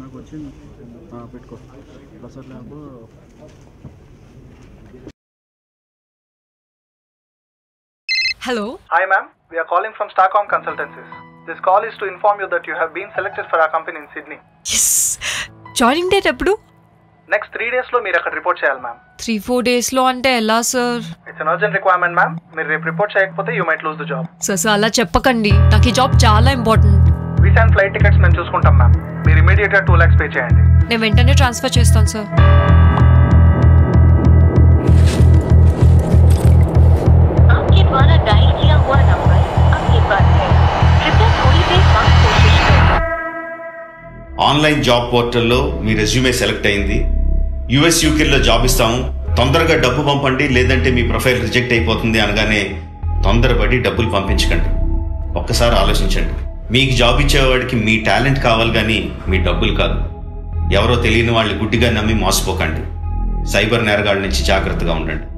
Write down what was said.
నాకు వచ్చింది ఆ, పెట్టుకో Prasad lab hello Hi, ma'am. We are calling from Starcom Consultancies. This call is to inform you that you have been selected for our company in Sydney. Yes joining date ఎప్పుడు next three డేస్లో మీరు అక్కడ report చేయాలి ma'am three four డేస్లో అంటే ఎలా sir it's an urgent requirement ma'am మీరు రేపు రిపోర్ట్ చేయకపోతే you might lose the job sir sir అలా చెప్పకండి నాకు ఈ జాబ్ చాలా important visa and flight tickets మేము చూసుకుంటాం మ్యామ్ మీరు ఇమీడియట్గా టూ ల్యాక్స్ పే చేయండి నేను వెంటనే ట్రాన్స్ఫర్ చేస్తాను సార్ आपके द्वारा डायल किया हुआ नंबर आपके पास है कृपया थोड़ी देर बाद कोशिश करें ఆన్లైన్ జాబ్ పోర్టల్లో మీ రెజ్యూమే సెలెక్ట్ అయింది యుఎస్ యూకేలో జాబ్ ఇస్తాము తొందరగా డబ్బు పంపండి లేదంటే మీ ప్రొఫైల్ రిజెక్ట్ అయిపోతుంది అనగానే తొందరపడి డబ్బులు పంపించకండి ఒక్కసారి ఆలోచించండి మీకు జాబ్ ఇచ్చేవాడికి మీ టాలెంట్ కావాలి కానీ మీ డబ్బులు కాదు ఎవరో తెలియని వాళ్ళు గుడ్డిగా నమ్మి మోసపోకండి సైబర్ నేరగాళ్ళ నుంచి జాగ్రత్తగా ఉండండి